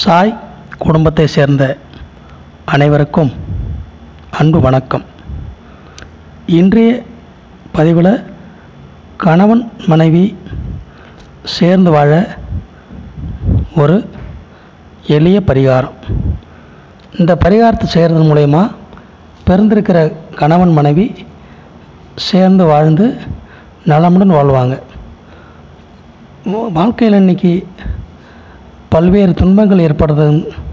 சாய் குடும்பத்தை சேர்ந்த அனைவருக்கும் அன்பு வணக்கம் இன்றைய பதிவில் கணவன் மனைவி சேர்ந்து வாழ ஒரு எளிய பரிகாரம் இந்த பரிகாரத்தை செய்கிறது மூலயமா பிறந்திருக்கிற கணவன் மனைவி சேர்ந்து வாழ்ந்து நலமுடன் வாழ்வாங்க வா- வாழ்க்கையில் இன்னைக்கு பல்வேறு துன்பங்கள் ஏற்படுறது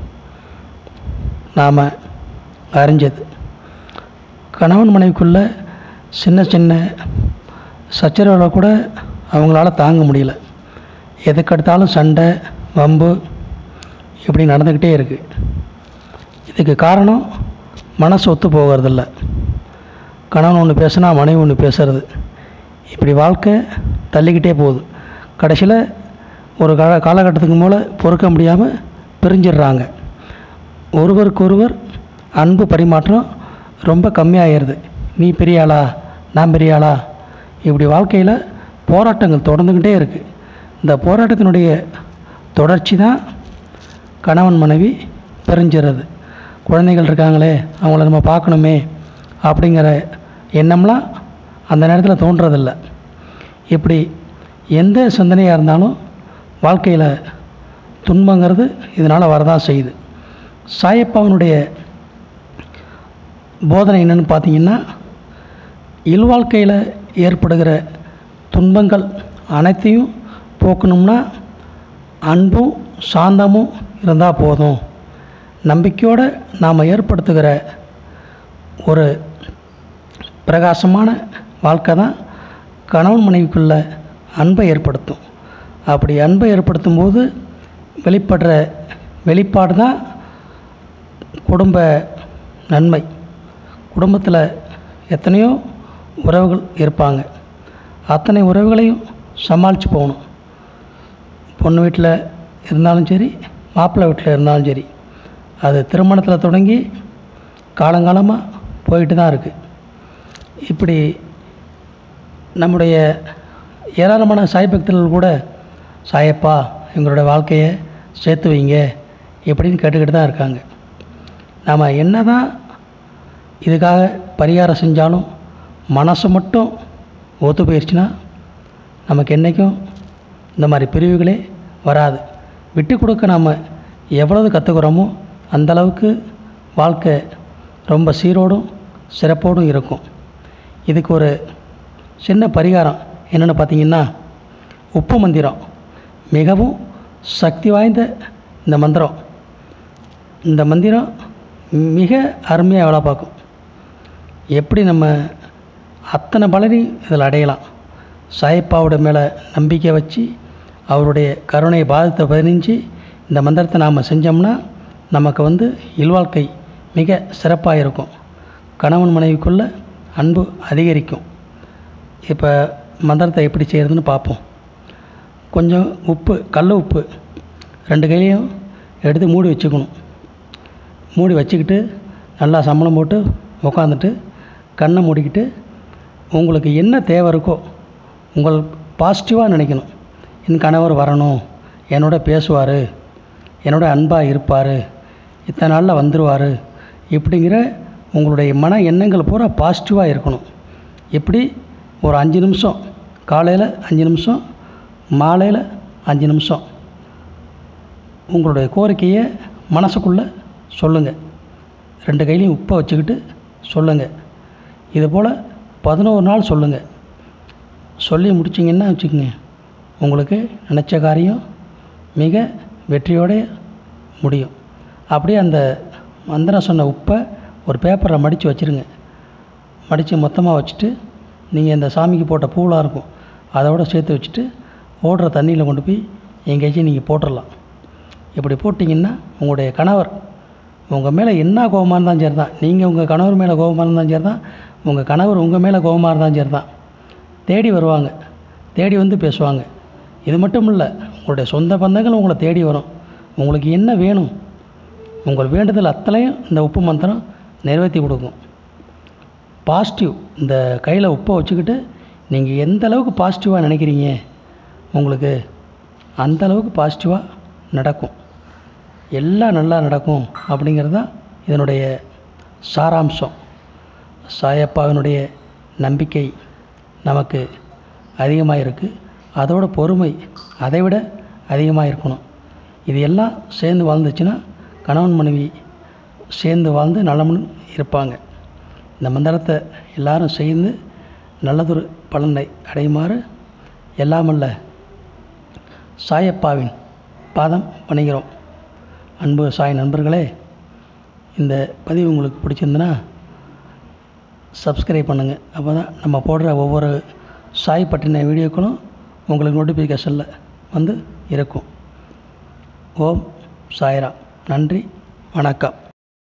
நாம் அறிஞ்சது கணவன் மனைவிக்குள்ள சின்ன சின்ன சச்சரவுகளை கூட அவங்களால தாங்க முடியல எதுக்கெடுத்தாலும் சண்டை வம்பு இப்படி நடந்துக்கிட்டே இருக்குது இதுக்கு காரணம் மனசு ஒத்து போகிறதில்ல கணவன் ஒன்று பேசுனா மனைவி ஒன்று பேசுறது இப்படி வாழ்க்கை தள்ளிக்கிட்டே போகுது கடைசியில் ஒரு கால காலகட்டத்துக்கு மேலே பொறுக்க முடியாமல் பிரிஞ்சிடுறாங்க ஒருவருக்கொருவர் அன்பு பரிமாற்றம் ரொம்ப கம்மியாகிடுது நீ பெரிய ஆளா நான் பெரிய ஆளா இப்படி வாழ்க்கையில் போராட்டங்கள் தொடர்ந்துக்கிட்டே இருக்குது இந்த போராட்டத்தினுடைய தொடர்ச்சி தான் கணவன் மனைவி பிரிஞ்சிடுறது குழந்தைகள் இருக்காங்களே அவங்கள நம்ம பார்க்கணுமே அப்படிங்கிற எண்ணம்லாம் அந்த நேரத்தில் தோன்றதில்லை இப்படி எந்த சிந்தனையாக இருந்தாலும் வாழ்க்கையில் துன்பங்கிறது இதனால் வரதான் செய்யுது சாயப்பாவனுடைய போதனை என்னன்னு பார்த்தீங்கன்னா இல்வாழ்க்கையில் ஏற்படுகிற துன்பங்கள் அனைத்தையும் போக்கணும்னா அன்பும் சாந்தமும் இருந்தால் போதும் நம்பிக்கையோடு நாம் ஏற்படுத்துகிற ஒரு பிரகாசமான வாழ்க்கை தான் கணவன் மனைவிக்குள்ள அன்பை ஏற்படுத்தும் அப்படி அன்பை ஏற்படுத்தும் போது வெளிப்படுற வெளிப்பாடு தான் குடும்ப நன்மை குடும்பத்தில் எத்தனையோ உறவுகள் இருப்பாங்க அத்தனை உறவுகளையும் சமாளித்து போகணும் பொண்ணு வீட்டில் இருந்தாலும் சரி மாப்பிள்ளை வீட்டில் இருந்தாலும் சரி அது திருமணத்தில் தொடங்கி காலங்காலமாக போயிட்டு தான் இருக்குது இப்படி நம்முடைய ஏராளமான சாய் பக்தர்கள் கூட சாயப்பா எங்களுடைய வாழ்க்கையை சேர்த்து வைங்க இப்படின்னு கேட்டுக்கிட்டு தான் இருக்காங்க நாம் என்ன தான் இதுக்காக பரிகாரம் செஞ்சாலும் மனசு மட்டும் ஒத்து போயிடுச்சுன்னா நமக்கு என்றைக்கும் இந்த மாதிரி பிரிவுகளே வராது விட்டு கொடுக்க நாம் எவ்வளவு கற்றுக்குறோமோ அந்தளவுக்கு வாழ்க்கை ரொம்ப சீரோடும் சிறப்போடும் இருக்கும் இதுக்கு ஒரு சின்ன பரிகாரம் என்னென்னு பார்த்தீங்கன்னா உப்பு மந்திரம் மிகவும் சக்தி வாய்ந்த இந்த மந்திரம் இந்த மந்திரம் மிக அருமையாக வேலை பார்க்கும் எப்படி நம்ம அத்தனை பலனையும் இதில் அடையலாம் சாயப்பாவோட மேலே நம்பிக்கை வச்சு அவருடைய கருணை பாதத்தை பதினிஞ்சு இந்த மந்திரத்தை நாம் செஞ்சோம்னா நமக்கு வந்து இல்வாழ்க்கை மிக சிறப்பாக இருக்கும் கணவன் மனைவிக்குள்ள அன்பு அதிகரிக்கும் இப்போ மந்திரத்தை எப்படி செய்கிறதுன்னு பார்ப்போம் கொஞ்சம் உப்பு கல் உப்பு ரெண்டு கையிலையும் எடுத்து மூடி வச்சுக்கணும் மூடி வச்சுக்கிட்டு நல்லா சம்பளம் போட்டு உக்காந்துட்டு கண்ணை மூடிக்கிட்டு உங்களுக்கு என்ன தேவை இருக்கோ உங்கள் பாசிட்டிவாக நினைக்கணும் என் கணவர் வரணும் என்னோட பேசுவார் என்னோட அன்பாக இருப்பார் இத்தனை நாளில் வந்துடுவார் இப்படிங்கிற உங்களுடைய மன எண்ணங்கள் பூரா பாசிட்டிவாக இருக்கணும் இப்படி ஒரு அஞ்சு நிமிஷம் காலையில் அஞ்சு நிமிஷம் மாலையில் அஞ்சு நிமிஷம் உங்களுடைய கோரிக்கையை மனசுக்குள்ளே சொல்லுங்கள் ரெண்டு கையிலையும் உப்பை வச்சுக்கிட்டு சொல்லுங்கள் இது போல் பதினோரு நாள் சொல்லுங்கள் சொல்லி முடிச்சிங்கன்னா வச்சுக்கோங்க உங்களுக்கு நினச்ச காரியம் மிக வெற்றியோட முடியும் அப்படியே அந்த மந்திரம் சொன்ன உப்பை ஒரு பேப்பரில் மடித்து வச்சுருங்க மடித்து மொத்தமாக வச்சுட்டு நீங்கள் இந்த சாமிக்கு போட்ட பூவெலாம் இருக்கும் அதோட சேர்த்து வச்சுட்டு ஓடுற தண்ணியில் கொண்டு போய் எங்கேயாச்சும் நீங்கள் போட்டுடலாம் இப்படி போட்டிங்கன்னா உங்களுடைய கணவர் உங்கள் மேலே என்ன கோபமாக இருந்தாலும் சரி தான் நீங்கள் உங்கள் கணவர் மேலே கோபமாக இருந்தாலும் சரி தான் உங்கள் கணவர் உங்கள் மேலே கோபமாக இருந்தாலும் சரி தான் தேடி வருவாங்க தேடி வந்து பேசுவாங்க இது மட்டும் இல்லை உங்களுடைய சொந்த பந்தங்கள் உங்களை தேடி வரும் உங்களுக்கு என்ன வேணும் உங்கள் வேண்டுதல் அத்தனையும் இந்த உப்பு மந்திரம் நிறைவேற்றி கொடுக்கும் பாசிட்டிவ் இந்த கையில் உப்பை வச்சுக்கிட்டு நீங்கள் எந்த அளவுக்கு பாசிட்டிவாக நினைக்கிறீங்க உங்களுக்கு அந்த அளவுக்கு பாசிட்டிவாக நடக்கும் எல்லாம் நல்லா நடக்கும் அப்படிங்கிறது தான் இதனுடைய சாராம்சம் சாயப்பாவினுடைய நம்பிக்கை நமக்கு அதிகமாக இருக்குது அதோட பொறுமை அதை விட அதிகமாக இருக்கணும் இது எல்லாம் சேர்ந்து வாழ்ந்துச்சுன்னா கணவன் மனைவி சேர்ந்து வாழ்ந்து நலமுடன் இருப்பாங்க இந்த மந்திரத்தை எல்லாரும் சேர்ந்து நல்லதொரு பலனை அடையுமாறு எல்லாமல்ல சாயப்பாவின் பாதம் பணிகிறோம் அன்பு சாய் நண்பர்களே இந்த பதிவு உங்களுக்கு பிடிச்சிருந்துன்னா சப்ஸ்கிரைப் பண்ணுங்கள் அப்போ தான் நம்ம போடுற ஒவ்வொரு சாய் பற்றின வீடியோக்களும் உங்களுக்கு நோட்டிஃபிகேஷனில் வந்து இருக்கும் ஓம் சாய்ராம் நன்றி வணக்கம்